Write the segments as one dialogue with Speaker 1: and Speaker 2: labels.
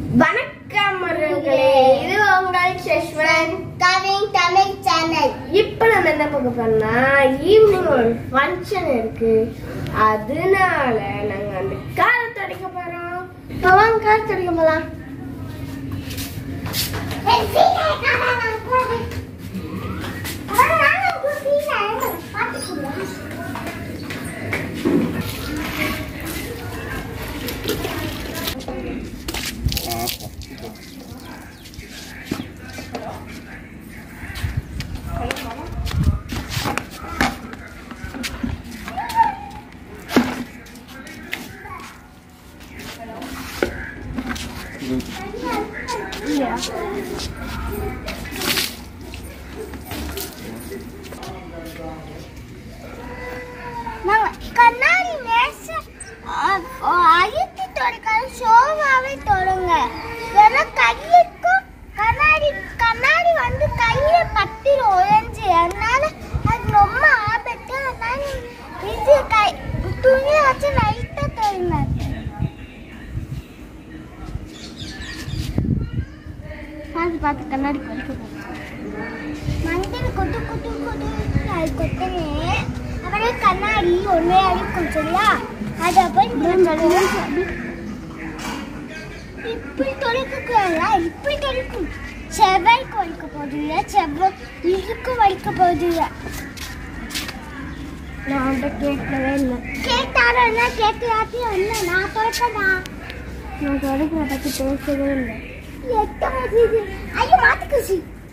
Speaker 1: வணக்கம் மருமகளே இது உங்கள் சஷ்வன்
Speaker 2: கவின் தமிழ் சேனல்
Speaker 1: இப்ப நம்ம என்ன பார்க்க போறோம்னா ஈவினிங் ஒரு ஃபங்க்ஷன் இருக்கு அதனால நாங்க அந்த காரை துடைக்க போறோம் இப்ப வாங்க கார் துடைக்க போலாம்
Speaker 2: நாங்க கண்ணாடி நேச அழுத்தி தொடக்காத ஷோவாவே தொடங்க வெறும் கையிருக்கும் கண்ணாடி கண்ணாடி வந்து கையில பத்திரம் உழைஞ்சு அதனால அது ரொம்ப ஆபத்து அதனால இது கை துணியை வச்சு லைட்டா தொடங்க பார்த்து பார்த்து கண்ணாடி கொதிக்க மஞ்சள் கொட்டு கொட்டு கொட்டு அது கொட்டுனே அப்புறம் கண்ணாடி ஒன்றே அடிக்கும் சரியா அது அப்புறம் இப்படி தொலைக்க இப்படி தொலைக்கும் செவ்வாய்க்கு வலிக்க போகுது இல்லை செவ்வாய் இதுக்கு வலிக்க போகுது இல்லை
Speaker 1: நான் அவன்கிட்ட கேட்கவே இல்லை
Speaker 2: கேட்டாரா என்ன கேட்கலாத்தையும் இல்லை நான் தொலைக்கடா
Speaker 1: நான் துடைக்கிற பத்தி பேசவே இல்லை
Speaker 2: எட்ட மாதிரி ஐயோ மாட்டுக்குசி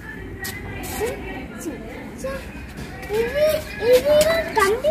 Speaker 2: இது இது தம்பி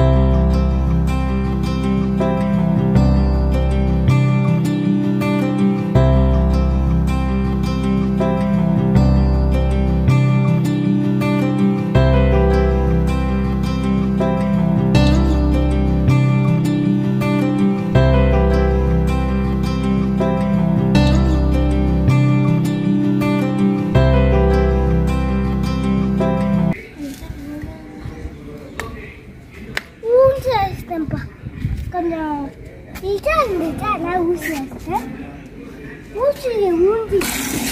Speaker 2: ஊசி வச்சிட்டேன்ப்பா கொஞ்சம் இதா இருந்துச்சு அதனால ஊசி வச்சிட்டேன் ஊசி ஊந்தி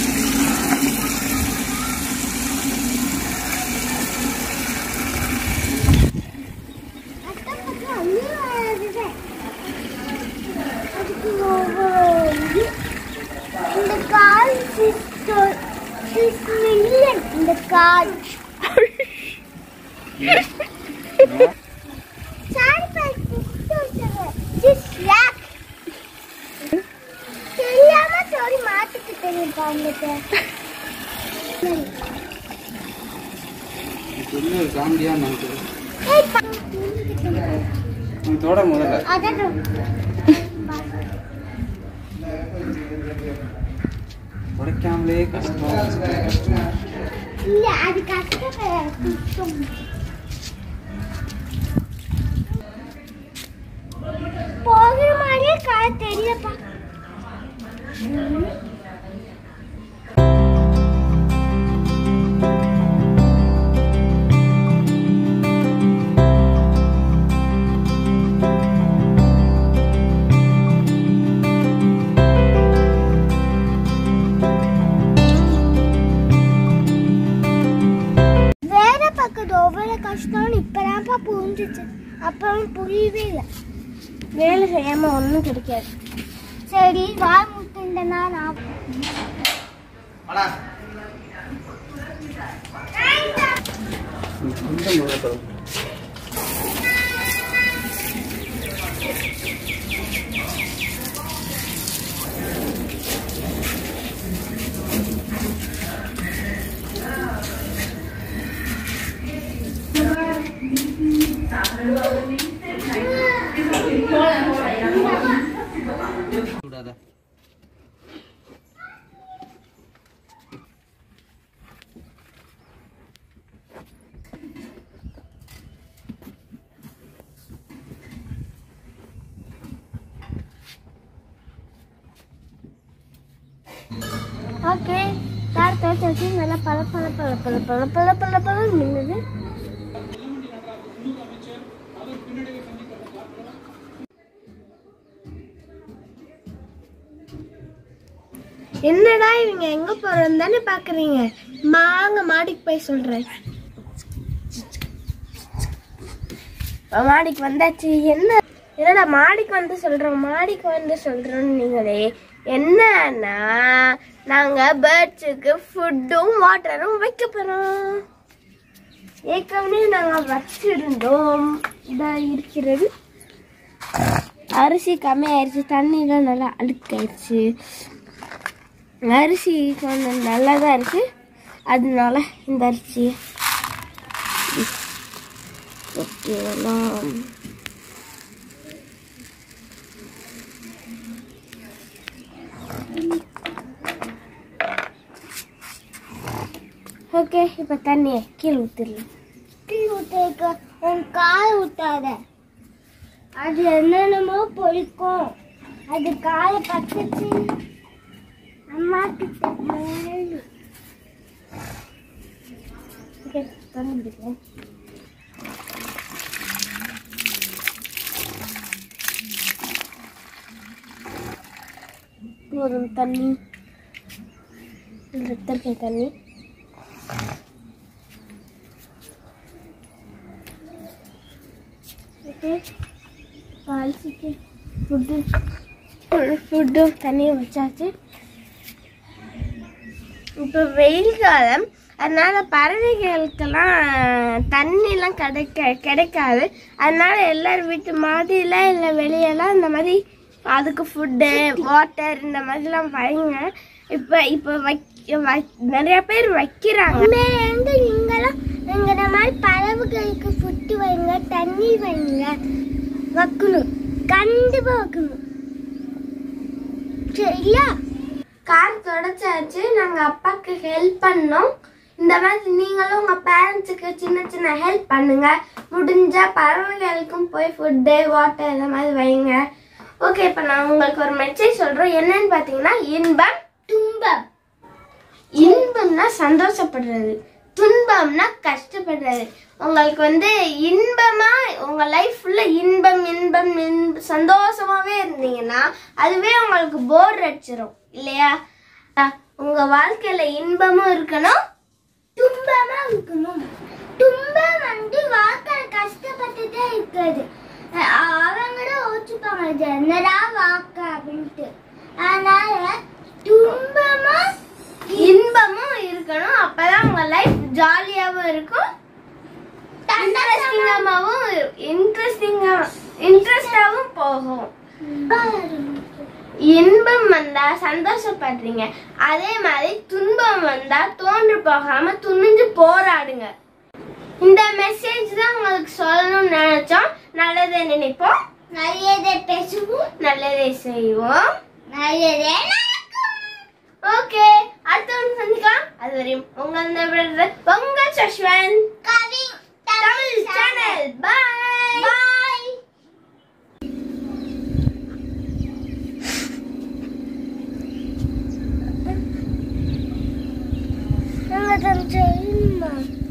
Speaker 2: அக்கம் பக்கம் அங்கேயும் வராதுதே. அதுக்கு ஒவ்வொரு இது. இந்த கால் சிஸ்டர் சிக்ஸ் மில்லியன் இந்த கால் சாரி பேக் புட்டு வச்சது ஜஸ்ட் லாக் தெரியாம சாரி மாத்திட்டு தெரியும்ப்பா உங்களுக்கு
Speaker 3: என்ன காமெடியா நமக்கு
Speaker 2: ஏய், பா-
Speaker 3: நீ தொட முதல்ல
Speaker 2: அதான்
Speaker 3: உடைக்காமலே கஷ்டம் கஷ்டம், கஷ்டம்
Speaker 2: இல்ல அது கஷ்டம் குத்தம் போகிற மாதிரியே கா தெரியலப்பா வேற பக்கத்து ஒவ்வொரு கஷ்டம்னு இப்பதான்ப்பா புரிஞ்சிச்சு அப்புறம் புரியவே இல்லை
Speaker 1: வேலை செய்யாம ஒன்றும் கிடைக்காது
Speaker 2: சரி வாய் முட்டுண்டனா நான்
Speaker 3: நீ கொஞ்சம் முதல்ல தொட. விடாத.
Speaker 1: ஓகே கார் துவைச்சு வச்சு நல்லா பல பல பல பல பல பல பல பல மின்னுது என்னடா இவங்க எங்க போறோம் தானே பாக்குறீங்க வாங்க மாடிக்கு போய் சொல்றேன் இப்ப மாடிக்கு வந்தாச்சு என்ன என்னடா மாடிக்கு வந்து சொல்றோம் மாடிக்கு வந்து சொல்றோம்னு நீங்களே என்னன்னா நாங்க பேர்ட்ஸுக்கு ஃபுட்டும் வாட்டரும் வைக்க போறோம் ஏற்கனவே நாங்க வச்சிருந்தோம் இதா இருக்கிறது அரிசி கம்மியாயிருச்சு தண்ணிலாம் நல்லா அழுக்காயிருச்சு அரிசி கொஞ்சம் நல்லா தான் இருக்கு அதனால இந்த அரிசி கொட்டிடலாம் ஓகே இப்போ தண்ணியை கீழே ஊற்றிடலாம்
Speaker 2: டீ ஊற்றிருக்க உன் கால் ஊற்றாத அது என்னென்னமோ பொழிக்கும் அது காலை பத்துச்சு அம்மா கிட்ட மேலு.
Speaker 1: ஓகே தண்ணி பிடிக்கலாம் போதும் தண்ணி எடுத்திருக்க தண்ணி ஓகே அரிசிக்கு ஃபுட்டு ஃபுட்டும் தண்ணியும் வச்சாச்சு இப்போ வெயில் காலம் அதனால பறவைகளுக்கெல்லாம் தண்ணிலாம் கிடைக்க கிடைக்காது அதனால எல்லாரும் வீட்டு மாடியில் இல்லை வெளியெல்லாம் இந்த மாதிரி அதுக்கு ஃபுட்டு வாட்டர் இந்த மாதிரிலாம் வைங்க இப்போ இப்போ வைக்க வை- நிறைய பேர் வைக்கிறாங்க
Speaker 2: உண்மையில இருந்து நீங்களும் எங்கிற மாதிரி பறவைகளுக்கு ஃபுட்டு வைங்க தண்ணி வைங்க வைக்கணும் கண்டிப்பா வைக்கணும் சரியா
Speaker 1: கார் தொடச்சாச்சு நாங்கள் அப்பாவுக்கு ஹெல்ப் பண்ணோம் இந்த மாதிரி நீங்களும் உங்கள் பேரண்ட்ஸுக்கு சின்ன சின்ன ஹெல்ப் பண்ணுங்க முடிஞ்சா பறவைகளுக்கும் போய் ஃபுட்டு வாட்டர் இந்த மாதிரி வைங்க ஓகே இப்போ நான் உங்களுக்கு ஒரு மெசேஜ் சொல்கிறோம் என்னன்னு பார்த்தீங்கன்னா இன்பம் துன்பம் இன்பம்னா சந்தோஷப்படுறது துன்பம்னா கஷ்டப்படுறது உங்களுக்கு வந்து இன்பமா உங்க லைஃப் ஃபுல்லா இன்பம் இன்பம் இன்ப சந்தோஷமாவே இருந்தீங்கன்னா அதுவே உங்களுக்கு போர் அடிச்சிடும் இல்லையா அஹ் உங்க வாழ்க்கையில இன்பமும் இருக்கணும்
Speaker 2: துன்பமா இருக்கணும் துன்பம் வந்து வாழ்க்கையில கஷ்டப்பட்டுட்டே இருக்காது அஹ் அவங்களும் யோசிச்சுப்பாங்க இது என்னடா வாழ்க்கை அப்படின்ட்டு அதனால துன்பமா
Speaker 1: இன்பமும் இருக்கணும் அப்பதான் உங்க லைஃப் ஜாலியாவும் இருக்கும் இன்ட்ரெஸ்டிங்காவும் இன்ட்ரெஸ்டிங்கா இன்ட்ரெஸ்டாவும் போகும் இன்பம் வந்தா சந்தோஷப்படுறீங்க அதே மாதிரி துன்பம் வந்தா தோன்று போகாம துணிஞ்சு போராடுங்க இந்த மெசேஜ் தான் உங்களுக்கு சொல்லணும்னு நினைச்சோம் நல்லதை நினைப்போம்
Speaker 2: நல்லதை பேசுவோம்
Speaker 1: நல்லதை செய்வோம்
Speaker 2: நல்லதே
Speaker 1: ஓகே அடுத்த ஒன்று சந்திக்கலாம் அது வரையும் உங்கள் உங்கள் சஷ்வன்
Speaker 2: கவி
Speaker 1: தமிழ் சேனல் பாய்
Speaker 2: பாய் நாங்கள் தான் செய்யணுமா